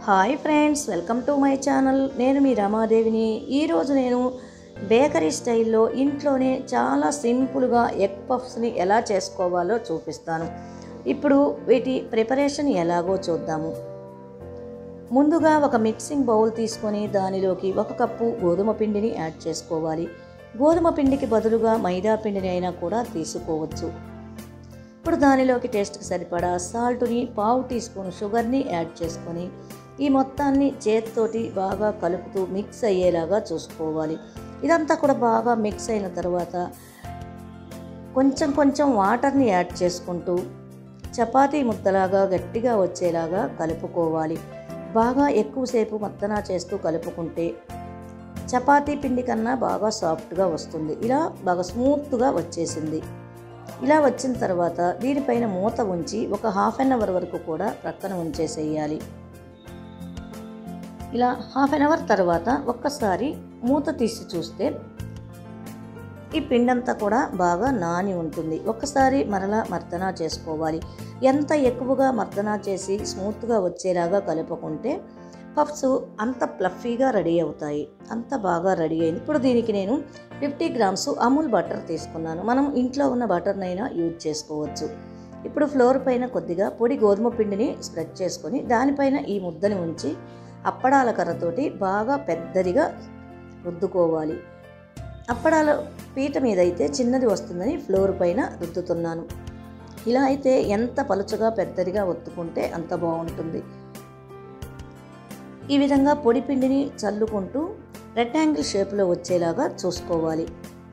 hi friends welcome to my channel నేను మీ రమాదేవిని ఈరోజు నేను బేకరీ స్టైల్లో ఇంట్లోనే చాలా సింపుల్గా ఎగ్ పఫ్స్ని ఎలా చేసుకోవాలో చూపిస్తాను ఇప్పుడు వీటి ప్రిపరేషన్ ఎలాగో చూద్దాము ముందుగా ఒక మిక్సింగ్ బౌల్ తీసుకొని దానిలోకి ఒక కప్పు గోధుమ పిండిని యాడ్ చేసుకోవాలి గోధుమ పిండికి బదులుగా మైదా పిండిని అయినా కూడా తీసుకోవచ్చు ఇప్పుడు దానిలోకి టేస్ట్కి సరిపడా సాల్ట్ని పావు టీ స్పూన్ షుగర్ని యాడ్ చేసుకొని ఈ మొత్తాన్ని చేతితోటి బాగా కలుపుతూ మిక్స్ అయ్యేలాగా చూసుకోవాలి ఇదంతా కూడా బాగా మిక్స్ అయిన తర్వాత కొంచెం కొంచెం వాటర్ని యాడ్ చేసుకుంటూ చపాతీ ముద్దలాగా గట్టిగా వచ్చేలాగా కలుపుకోవాలి బాగా ఎక్కువసేపు మత్తనా చేస్తూ కలుపుకుంటే చపాతీ పిండి కన్నా బాగా సాఫ్ట్గా వస్తుంది ఇలా బాగా స్మూత్గా వచ్చేసింది ఇలా వచ్చిన తర్వాత దీనిపైన మూత ఉంచి ఒక హాఫ్ అన్ అవర్ వరకు కూడా ప్రక్కన ఉంచేసేయాలి ఇలా హాఫ్ అన్ అవర్ తర్వాత ఒక్కసారి మూత తీసి చూస్తే ఈ పిండంతా కూడా బాగా నాని ఉంటుంది ఒక్కసారి మరలా మర్దనా చేసుకోవాలి ఎంత ఎక్కువగా మర్దనా చేసి స్మూత్గా వచ్చేలాగా కలుపుకుంటే పఫ్స్ అంత ప్లఫీగా రెడీ అవుతాయి అంత బాగా రెడీ అయింది ఇప్పుడు దీనికి నేను ఫిఫ్టీ గ్రామ్స్ అమూల్ బటర్ తీసుకున్నాను మనం ఇంట్లో ఉన్న బటర్నైనా యూజ్ చేసుకోవచ్చు ఇప్పుడు ఫ్లోర్ పైన కొద్దిగా పొడి గోధుమ పిండిని స్ప్రెడ్ చేసుకొని దానిపైన ఈ ముద్దని ఉంచి అప్పడాల కర్రతోటి బాగా పెద్దదిగా రుద్దుకోవాలి అప్పడాల పీట మీద అయితే చిన్నది వస్తుందని ఫ్లోర్ పైన రుద్దుతున్నాను ఇలా అయితే ఎంత పలుచగా పెద్దదిగా ఒత్తుకుంటే అంత బాగుంటుంది ఈ విధంగా పొడి పిండిని చల్లుకుంటూ రెక్టాంగిల్ షేప్లో వచ్చేలాగా చూసుకోవాలి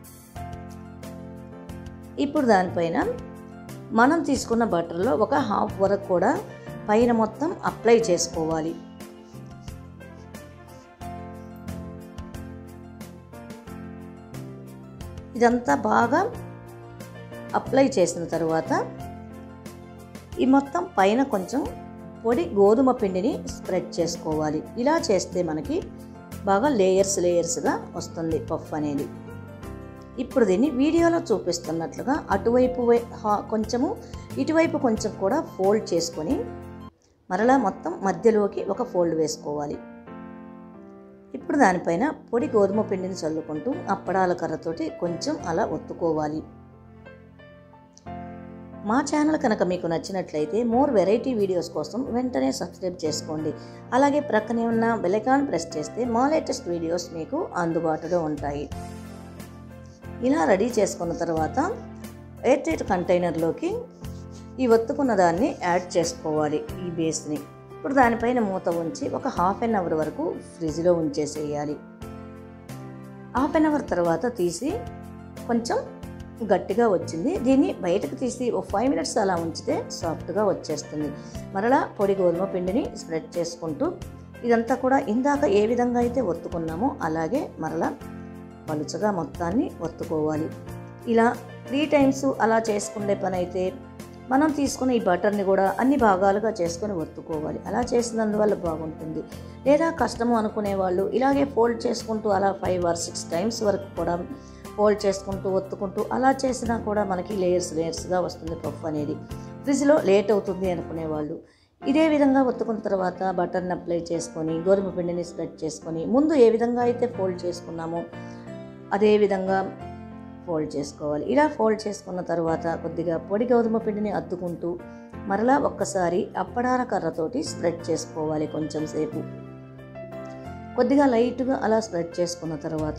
ఇప్పుడు దానిపైన మనం తీసుకున్న బటర్లో ఒక హాఫ్ వరకు కూడా పైన మొత్తం అప్లై చేసుకోవాలి ఇదంతా బాగా అప్లై చేసిన తర్వాత ఈ మొత్తం పైన కొంచెం పొడి గోధుమ పిండిని స్ప్రెడ్ చేసుకోవాలి ఇలా చేస్తే మనకి బాగా లేయర్స్ లేయర్స్గా వస్తుంది పఫ్ అనేది ఇప్పుడు దీన్ని వీడియోలో చూపిస్తున్నట్లుగా అటువైపు వై- హా- కొంచెము ఇటువైపు కొంచెం కూడా ఫోల్డ్ చేసుకొని మరలా మొత్తం మధ్యలోకి ఒక ఫోల్డ్ వేసుకోవాలి ఇప్పుడు దానిపైన పొడి గోధుమ పిండిని చల్లుకుంటూ అప్పడాల కర్రతోటి కొంచెం అలా ఒత్తుకోవాలి మా ఛానల్ కనుక మీకు నచ్చినట్లయితే మోర్ వెరైటీ వీడియోస్ కోసం వెంటనే సబ్స్క్రైబ్ చేసుకోండి అలాగే ప్రక్కనే ఉన్న బెలైకాన్ ప్రెస్ చేస్తే మా లేటెస్ట్ వీడియోస్ మీకు అందుబాటులో ఉంటాయి ఇలా రెడీ చేసుకున్న తర్వాత ఎయిర్ టైట్ కంటైనర్లోకి ఈ ఒత్తుకున్న దాన్ని యాడ్ చేసుకోవాలి ఈ బేస్ని ఇప్పుడు దానిపైన మూత ఉంచి ఒక హాఫ్ అన్ అవర్ వరకు ఫ్రిడ్జ్లో ఉంచేసేయాలి హాఫ్ అన్ అవర్ తర్వాత తీసి కొంచెం గట్టిగా వచ్చింది దీన్ని బయటకు తీసి ఒక ఫైవ్ మినిట్స్ అలా ఉంచితే సాఫ్ట్గా వచ్చేస్తుంది మరలా పొడి గోధుమ పిండిని స్ప్రెడ్ చేసుకుంటూ ఇదంతా కూడా ఇందాక ఏ విధంగా అయితే ఒత్తుకున్నామో అలాగే మరలా పలుచగా మొత్తాన్ని ఒత్తుకోవాలి ఇలా త్రీ టైమ్స్ అలా చేసుకునే పని అయితే మనం తీసుకున్న ఈ బటర్ని కూడా అన్ని భాగాలుగా చేసుకొని ఒత్తుకోవాలి అలా చేసినందువల్ల బాగుంటుంది లేదా కష్టము అనుకునే వాళ్ళు ఇలాగే ఫోల్డ్ చేసుకుంటూ అలా ఫైవ్ ఆర్ సిక్స్ టైమ్స్ వరకు కూడా ఫోల్డ్ చేసుకుంటూ ఒత్తుకుంటూ అలా చేసినా కూడా మనకి లేయర్స్ లేయర్స్గా వస్తుంది పఫ్ అనేది ఫ్రిడ్జ్లో లేట్ అవుతుంది అనుకునే వాళ్ళు ఇదే విధంగా ఒత్తుకున్న తర్వాత బటర్ని అప్లై చేసుకొని గోధుమ పిండిని స్ప్రెడ్ చేసుకొని ముందు ఏ విధంగా అయితే ఫోల్డ్ చేసుకున్నామో అదే విధంగా ఫోల్డ్ చేసుకోవాలి ఇలా ఫోల్డ్ చేసుకున్న తర్వాత కొద్దిగా పొడి గోధుమ పిండిని అద్దుకుంటూ మరలా ఒక్కసారి అప్పడాల కర్రతోటి స్ప్రెడ్ చేసుకోవాలి కొంచెం సేపు కొద్దిగా లైట్గా అలా స్ప్రెడ్ చేసుకున్న తర్వాత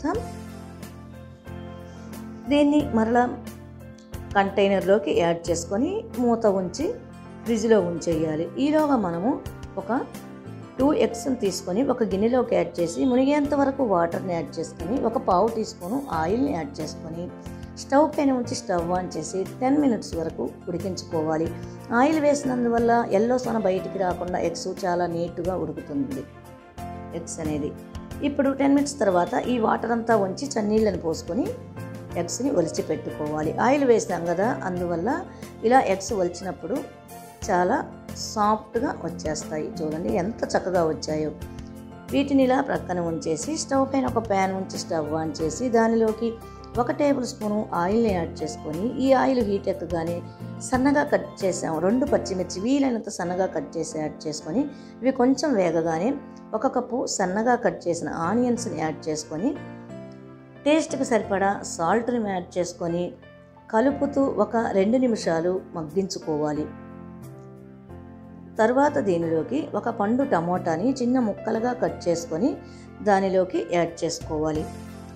దీన్ని మరలా కంటైనర్లోకి యాడ్ చేసుకొని మూత ఉంచి ఫ్రిడ్జ్లో ఉంచేయాలి ఈలోగా మనము ఒక టూ ఎగ్స్ని తీసుకొని ఒక గిన్నెలోకి యాడ్ చేసి మునిగేంత వరకు వాటర్ని యాడ్ చేసుకొని ఒక పావు టీ స్పూను ఆయిల్ని యాడ్ చేసుకొని స్టవ్ పైన ఉంచి స్టవ్ ఆన్ చేసి టెన్ మినిట్స్ వరకు ఉడికించుకోవాలి ఆయిల్ వేసినందువల్ల ఎల్లో సొన బయటికి రాకుండా ఎగ్స్ చాలా నీట్గా ఉడుకుతుంది ఎగ్స్ అనేది ఇప్పుడు టెన్ మినిట్స్ తర్వాత ఈ వాటర్ అంతా ఉంచి చన్నీళ్ళని పోసుకొని ఎగ్స్ని ఒలిచి పెట్టుకోవాలి ఆయిల్ వేసాం కదా అందువల్ల ఇలా ఎగ్స్ ఒలిచినప్పుడు చాలా సాఫ్ట్గా వచ్చేస్తాయి చూడండి ఎంత చక్కగా వచ్చాయో వీటిని ఇలా ప్రక్కన ఉంచేసి స్టవ్ పైన ఒక ప్యాన్ ఉంచి స్టవ్ ఆన్ చేసి దానిలోకి ఒక టేబుల్ స్పూను ఆయిల్ని యాడ్ చేసుకొని ఈ ఆయిల్ హీట్ ఎక్కగానే సన్నగా కట్ చేసాం రెండు పచ్చిమిర్చి వీలైనంత సన్నగా కట్ చేసి యాడ్ చేసుకొని ఇవి కొంచెం వేగగానే ఒక కప్పు సన్నగా కట్ చేసిన ఆనియన్స్ని యాడ్ చేసుకొని టేస్ట్కి సరిపడా సాల్ట్ని యాడ్ చేసుకొని కలుపుతూ ఒక రెండు నిమిషాలు మగ్గించుకోవాలి తర్వాత దీనిలోకి ఒక పండు టమోటాని చిన్న ముక్కలుగా కట్ చేసుకొని దానిలోకి యాడ్ చేసుకోవాలి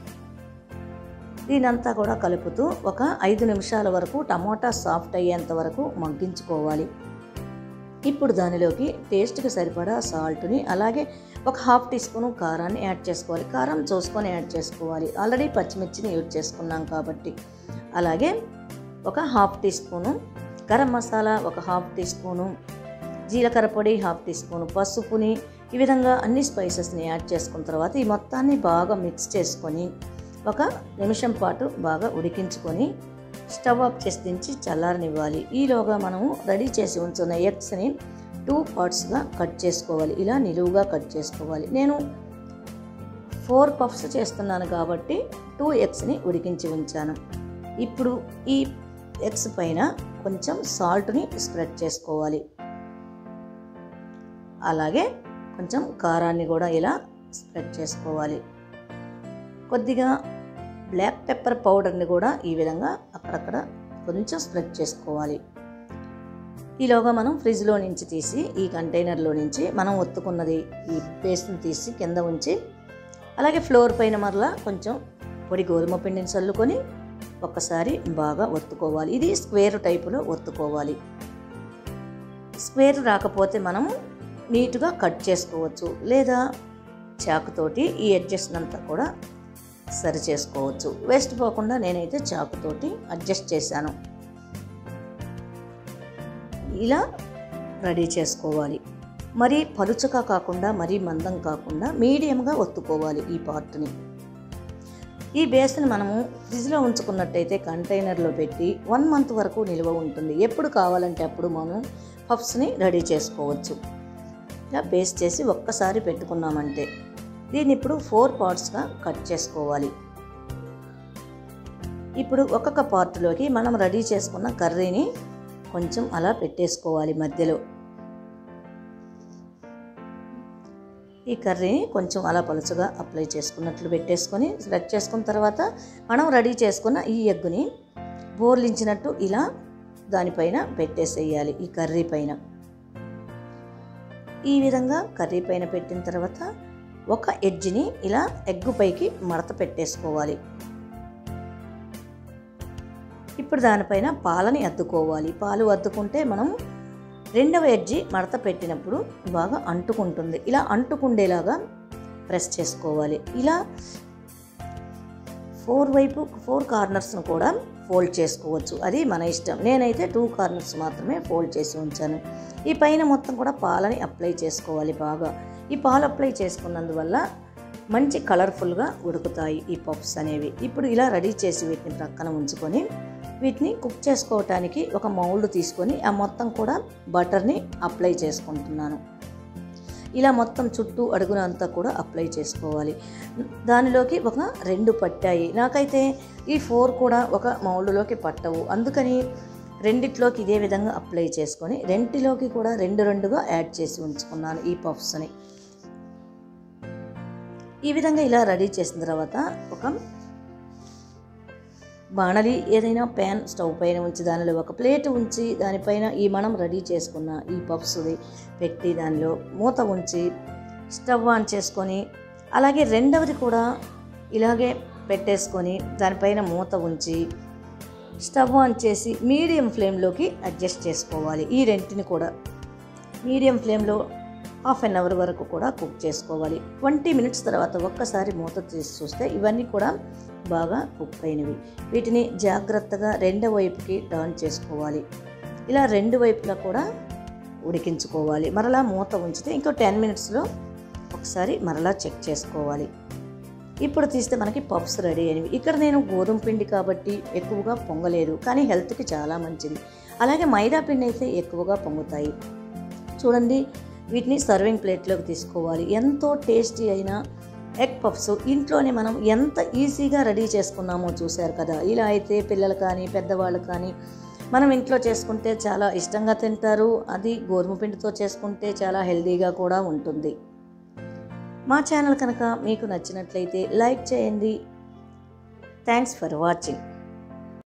దీనంతా కూడా కలుపుతూ ఒక ఐదు నిమిషాల వరకు టమోటా సాఫ్ట్ అయ్యేంత వరకు మగ్గించుకోవాలి ఇప్పుడు దానిలోకి టేస్ట్కి సరిపడా సాల్ట్ని అలాగే ఒక హాఫ్ టీ స్పూన్ కారాన్ని యాడ్ చేసుకోవాలి కారం చూసుకొని యాడ్ చేసుకోవాలి ఆల్రెడీ పచ్చిమిర్చిని యూజ్ చేసుకున్నాం కాబట్టి అలాగే ఒక half teaspoon garam masala ఒక హాఫ్ టీ స్పూను జీలకర్ర పొడి హాఫ్ టీ స్పూన్ పసుపుని ఈ విధంగా అన్ని స్పైసెస్ని యాడ్ చేసుకున్న తర్వాత ఈ మొత్తాన్ని బాగా మిక్స్ చేసుకొని ఒక నిమిషం పాటు బాగా ఉడికించుకొని స్టవ్ ఆఫ్ చేసి దించి చల్లారనివ్వాలి ఈలోగా మనము రెడీ చేసి ఉంచున్న ఎగ్స్ని టూ పార్ట్స్గా కట్ చేసుకోవాలి ఇలా నిలువుగా కట్ చేసుకోవాలి నేను ఫోర్ పఫ్స్ చేస్తున్నాను కాబట్టి టూ ఎగ్స్ని ఉడికించి ఉంచాను ఇప్పుడు ఈ ఎగ్స్ పైన కొంచెం సాల్ట్ని స్ప్రెడ్ చేసుకోవాలి అలాగే కొంచెం కారాన్ని కూడా ఇలా స్ప్రెడ్ చేసుకోవాలి కొద్దిగా బ్లాక్ పెప్పర్ పౌడర్ని కూడా ఈ విధంగా అక్కడక్కడ కొంచెం స్ప్రెడ్ చేసుకోవాలి ఈలోగా మనం ఫ్రిడ్జ్లో నుంచి తీసి ఈ కంటైనర్లో నుంచి మనం ఒత్తుకున్నది ఈ పేస్ట్ని తీసి కింద ఉంచి అలాగే ఫ్లోర్ పైన మరలా కొంచెం పొడి గోధుమ పిండిని చల్లుకొని ఒక్కసారి బాగా ఒత్తుకోవాలి ఇది స్క్వేర్ టైపులో ఒత్తుకోవాలి స్క్వేర్ రాకపోతే మనము నీట్గా కట్ చేసుకోవచ్చు లేదా చాకుతోటి ఈ అడ్జస్ట్ అంతా కూడా సరి చేసుకోవచ్చు వేస్ట్ పోకుండా నేనైతే చాకుతోటి అడ్జస్ట్ చేశాను ఇలా రెడీ చేసుకోవాలి మరీ పలుచగా కాకుండా మరీ మందం కాకుండా మీడియంగా ఒత్తుకోవాలి ఈ పార్ట్ని ఈ బేస్ని మనము ఫ్రిడ్జ్లో ఉంచుకున్నట్టయితే కంటైనర్లో పెట్టి వన్ మంత్ వరకు నిల్వ ఉంటుంది ఎప్పుడు కావాలంటే అప్పుడు మనం పఫ్స్ని రెడీ చేసుకోవచ్చు ఇలా బేస్ చేసి ఒక్కసారి పెట్టుకున్నామంటే దీన్ని ఇప్పుడు ఫోర్ పార్ట్స్గా కట్ చేసుకోవాలి ఇప్పుడు ఒక్కొక్క పార్ట్లోకి మనం రెడీ చేసుకున్న కర్రీని కొంచెం అలా పెట్టేసుకోవాలి మధ్యలో ఈ కర్రీని కొంచెం అలా పలుచగా అప్లై చేసుకున్నట్లు పెట్టేసుకొని స్ప్రెడ్ చేసుకున్న తర్వాత మనం రెడీ చేసుకున్న ఈ ఎగ్గుని బోర్లించినట్టు ఇలా దానిపైన పెట్టేసేయాలి ఈ కర్రీ పైన ఈ విధంగా కర్రీ పైన పెట్టిన తర్వాత ఒక ఎడ్జ్ని ఇలా ఎగ్గు పైకి మడత పెట్టేసుకోవాలి ఇప్పుడు దానిపైన పాలని అద్దుకోవాలి పాలు అద్దుకుంటే మనం రెండవ ఎడ్జి మడత పెట్టినప్పుడు బాగా అంటుకుంటుంది ఇలా అంటుకుండేలాగా ప్రెస్ చేసుకోవాలి ఇలా ఫోర్ వైపు ఫోర్ కార్నర్స్ను కూడా ఫోల్డ్ చేసుకోవచ్చు అది మన ఇష్టం నేనైతే టూ కార్నర్స్ మాత్రమే ఫోల్డ్ చేసి ఉంచాను ఈ పైన మొత్తం కూడా పాలని అప్లై చేసుకోవాలి బాగా ఈ పాలు అప్లై చేసుకున్నందువల్ల మంచి కలర్ఫుల్గా ఉడుకుతాయి ఈ పఫ్స్ అనేవి ఇప్పుడు ఇలా రెడీ చేసి వీటిని ప్రక్కన ఉంచుకొని వీటిని కుక్ చేసుకోవటానికి ఒక మౌల్డ్ తీసుకొని ఆ మొత్తం కూడా బటర్ని అప్లై చేసుకుంటున్నాను ఇలా మొత్తం చుట్టూ అడుగునంతా కూడా అప్లై చేసుకోవాలి దానిలోకి ఒక రెండు పట్టాయి నాకైతే ఈ ఫోర్ కూడా ఒక మౌల్డ్లోకి పట్టవు అందుకని రెండిట్లోకి ఇదే విధంగా అప్లై చేసుకొని రెంటిలోకి కూడా రెండు రెండుగా యాడ్ చేసి ఉంచుకున్నాను ఈ పఫ్స్ని ఈ విధంగా ఇలా రెడీ చేసిన తర్వాత ఒక బాణలి ఏదైనా ప్యాన్ స్టవ్ పైన ఉంచి దానిలో ఒక ప్లేట్ ఉంచి దానిపైన ఈ మనం రెడీ చేసుకున్న ఈ పఫ్స్ది పెట్టి దానిలో మూత ఉంచి స్టవ్ ఆన్ చేసుకొని అలాగే రెండవది కూడా ఇలాగే పెట్టేసుకొని దానిపైన మూత ఉంచి స్టవ్ ఆన్ చేసి మీడియం ఫ్లేమ్లోకి అడ్జస్ట్ చేసుకోవాలి ఈ రెంటిని కూడా మీడియం ఫ్లేమ్లో హాఫ్ అన్ అవర్ వరకు కూడా కుక్ చేసుకోవాలి ట్వంటీ మినిట్స్ తర్వాత ఒక్కసారి మూత తీసి చూస్తే ఇవన్నీ కూడా బాగా కుక్ అయినవి వీటిని జాగ్రత్తగా రెండో వైపుకి టర్న్ చేసుకోవాలి ఇలా రెండు వైపులా కూడా ఉడికించుకోవాలి మరలా మూత ఉంచితే ఇంకో టెన్ మినిట్స్లో ఒకసారి మరలా చెక్ చేసుకోవాలి ఇప్పుడు తీస్తే మనకి పఫ్స్ రెడీ అయినవి ఇక్కడ నేను గోధుమ పిండి కాబట్టి ఎక్కువగా పొంగలేదు కానీ హెల్త్కి చాలా మంచిది అలాగే మైదా పిండి అయితే ఎక్కువగా పొంగుతాయి చూడండి వీటిని సర్వింగ్ ప్లేట్లోకి తీసుకోవాలి ఎంతో టేస్టీ అయిన ఎగ్ పఫ్స్ ఇంట్లోనే మనం ఎంత ఈజీగా రెడీ చేసుకున్నామో చూశారు కదా ఇలా అయితే పిల్లలు కానీ పెద్దవాళ్ళు కానీ మనం ఇంట్లో చేసుకుంటే చాలా ఇష్టంగా తింటారు అది గోధుమ పిండితో చేసుకుంటే చాలా హెల్తీగా కూడా ఉంటుంది మా ఛానల్ కనుక మీకు నచ్చినట్లయితే లైక్ చేయండి థ్యాంక్స్ ఫర్ వాచింగ్